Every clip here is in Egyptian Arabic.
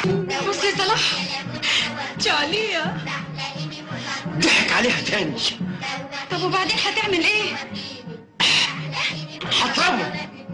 بص يا صلاح جالية ضحك عليها تاني طب وبعدين هتعمل ايه؟ هضربه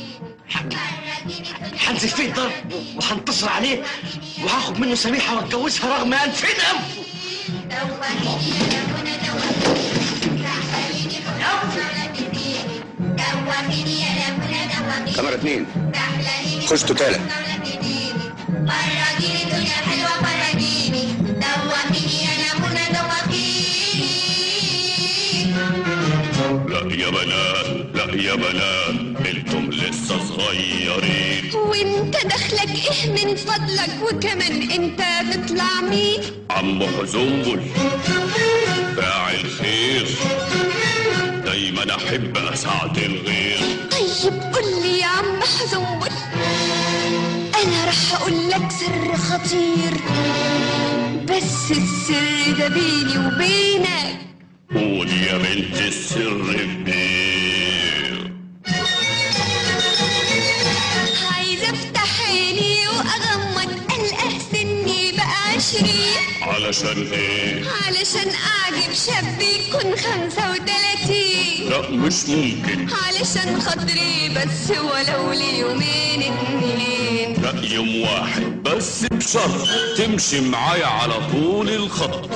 هنزل فيه ضرب وهنتصر عليه وهاخد منه سميحه واتجوزها رغم ألفين أنف كاميرا اتنين خش تالت فرجيني دنيا حلوة فرجيني دوقيني يا منى دوقيني لا يا بنات لا يا بنات انتم لسه صغيرين وانت دخلك ايه من فضلك وكمان انت تطلع مين؟ عم حزنبل فاعل خير دايما احب اساعد الغير طيب قول لي يا عم حزنبل انا رح اقول لك سر خطير بس السر ده بيني وبينك قول يا بنت السر كبير عايزه افتح عيني واغمض القى سني بقى عشرين علشان ايه علشان اعجب شاب يكون خمسة وتلاتين لا مش ممكن علشان خاطري بس ولو ليومين اتنين لا يوم واحد بس بشرط تمشي معايا على طول الخط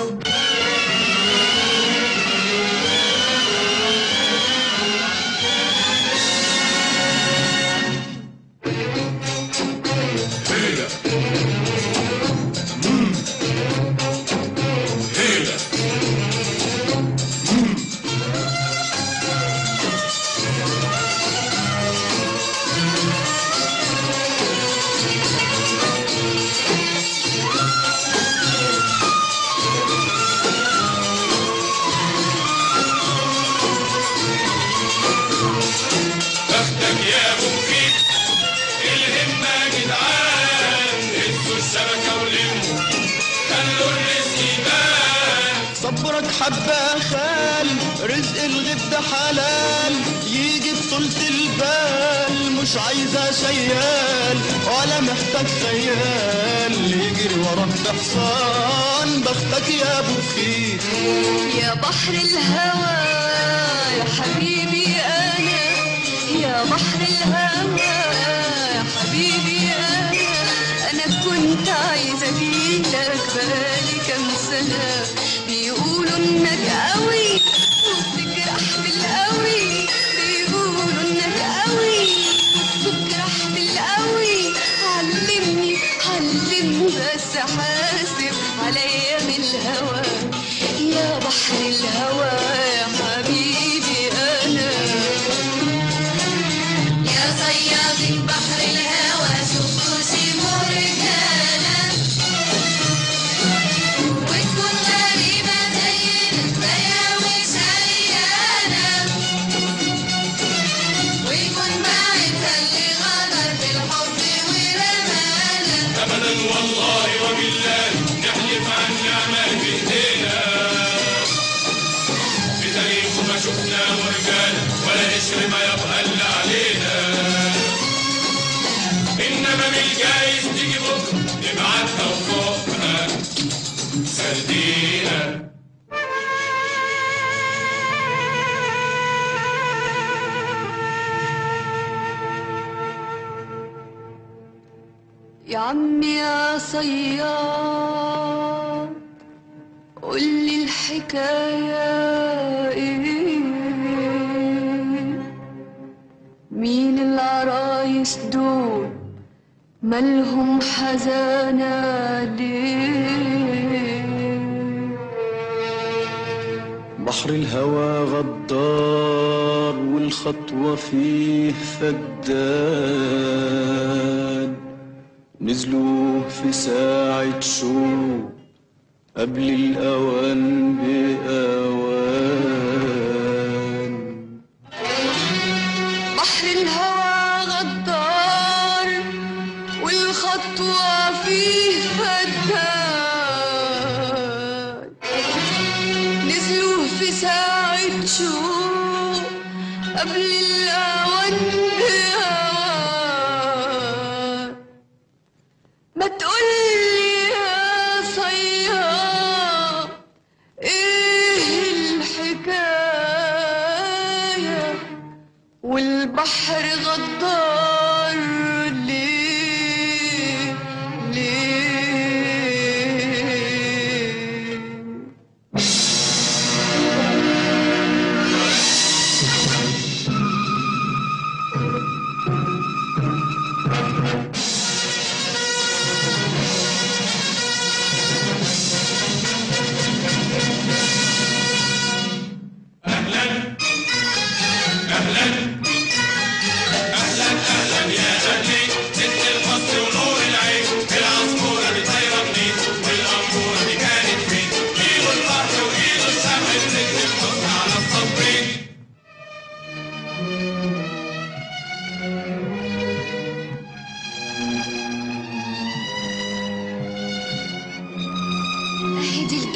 بختك يا ابو مفيد الهمة يا جدعان هزوا الشبكة ولموا خلوا الرزق يبان صبرك حبة خال رزق الغد حلال يجي بطولة البال مش عايزة شيال ولا محتاج خيال يجري وراك بحصان بختك يا ابو خير يا بحر الهوى يا حبيبي انا يا بحر الهوى يا حبيبي انا انا كنت عايزه اجيلك بقالي كام سنه بيقولوا انك قوي وبتجرح بالقوي بيقولوا انك قوي وبتجرح بالقوي علمني علمني بس حاسب عليا من الهوى يا بحر الهوى يا حبيبي انا يا صياد بحر الهوى شوفوا سيبوا رجالة وتكون غريبة زينا زيها مش عيانة ويكون باعتها اللي غدر بالحب ورمانا ابدا والله وبالله نحلف عن نعمة بايدينا في تاريخ ما شفنا ورجال ولا قشر ما يبقى الا علينا انما من الجايز تيجي بكره نبعتها وفوقها سردينا يا عمي يا صياد قول لي الحكاية ايه مين العرايس دول مالهم حزانة ليه بحر الهوى غدار والخطوة فيه فدان نزلوا في ساعة شوق قبل الأوان بأوان بحر الهوى غدار والخطوة فيه فدان نزلوا في ساعة شوق قبل الأوان بأوان ما تقولي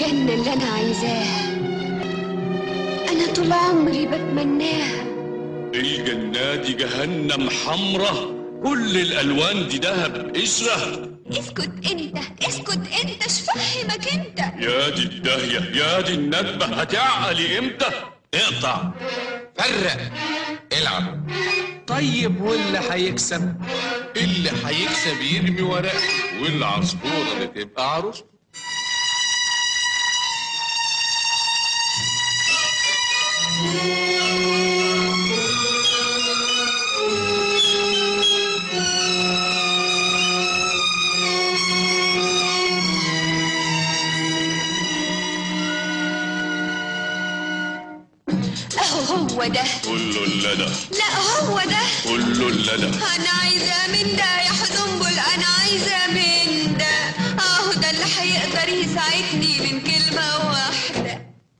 الجنة اللي أنا عايزاها أنا طول عمري بتمناها الجنة دي جهنم حمرة كل الألوان دي دهب قشرة اسكت انت اسكت انت اشفهمك انت يا دي الداهية يا دي الندبة هتعقلي امتى اقطع فرق العب طيب واللي هيكسب اللي هيكسب يرمي ورق والعصفورة اللي تبقى عروسته اهو هو ده كله اللدى لا هو ده كله اللدى انا عايزه من ده يا حزنبل انا عايزه من ده اهو ده اللي هيقدر يساعدني من كلمه واحده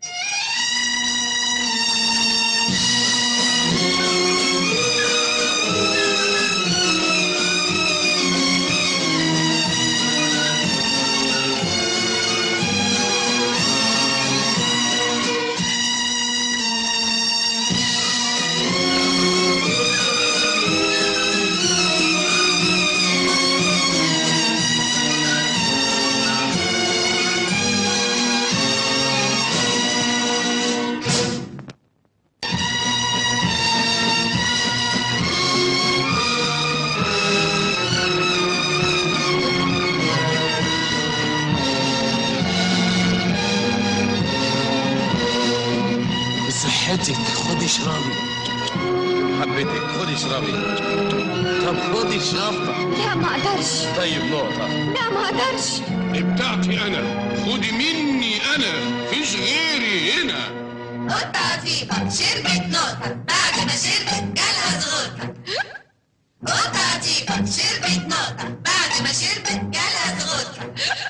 بصحتك خدي اشربي حبيتك خدي اشربي طب خدي الشفطة لا ما اقدرش طيب نقطة لا ما اقدرش دي بتاعتي أنا خدي مني أنا فيش غيري هنا قطة عتيقة شربت نقطة بعد ما شربت جالها زغوطة قطة عتيقة شربت نقطة بعد ما شربت جالها زغوطة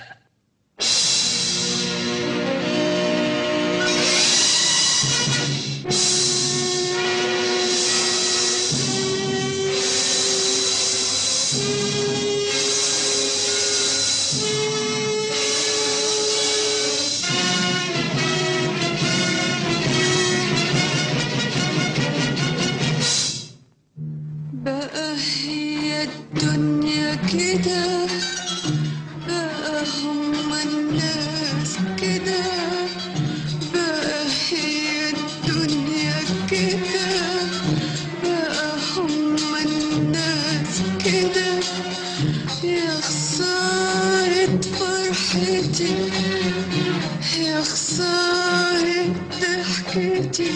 بقى هي الدنيا كده بقى هم الناس كده بقى هي الدنيا كده بقى هم الناس كده يا خسارة فرحتي يا خسارة ضحكتي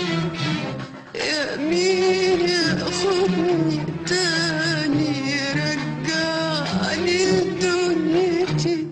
يا مين ياخدني تاني رجعني لدنيتي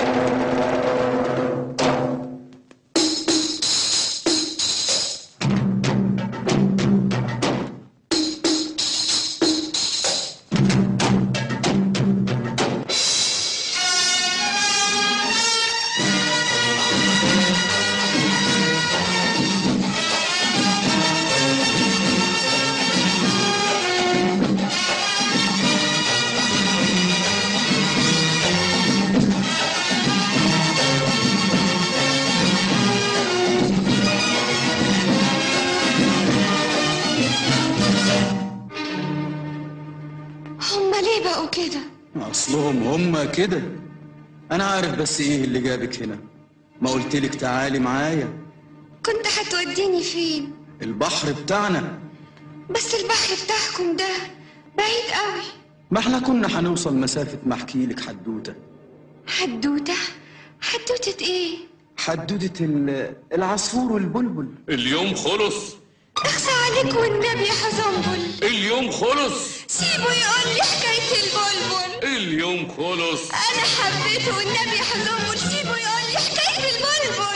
هما ليه بقوا كده اصلهم هم كده انا عارف بس ايه اللي جابك هنا ما قلتلك تعالي معايا كنت هتوديني فين البحر بتاعنا بس البحر بتاعكم ده بعيد قوي ما احنا كنا هنوصل مسافة ما احكي لك حدوتة حدوتة حدوتة ايه حدوتة ال- العصفور والبلبل اليوم خلص اخسى عليك والنبي يا حزنبل اليوم خلص سيبه يقول لي حكاية البلبل اليوم خلص انا حبيته والنبي يا حزنبل سيبه يقول لي حكاية البلبل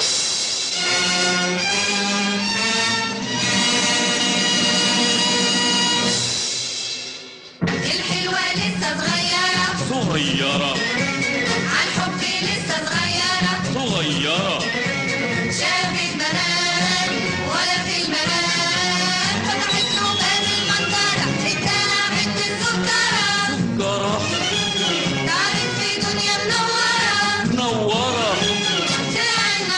الحلوة لسه صغيرة صغيرة عن حبي لسه صغيرة صغيرة شافت منام ولا في المنام فتحت له باب المنظرة اداها حتة سكرة جرح تعبت في دنيا منورة منورة طلع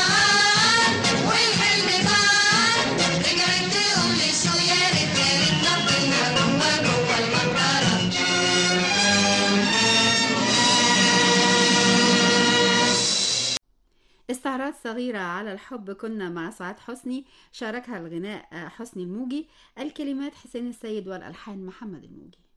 استعراض صغيرة على الحب كنا مع سعاد حسني شاركها الغناء حسني الموجي الكلمات حسين السيد والألحان محمد الموجي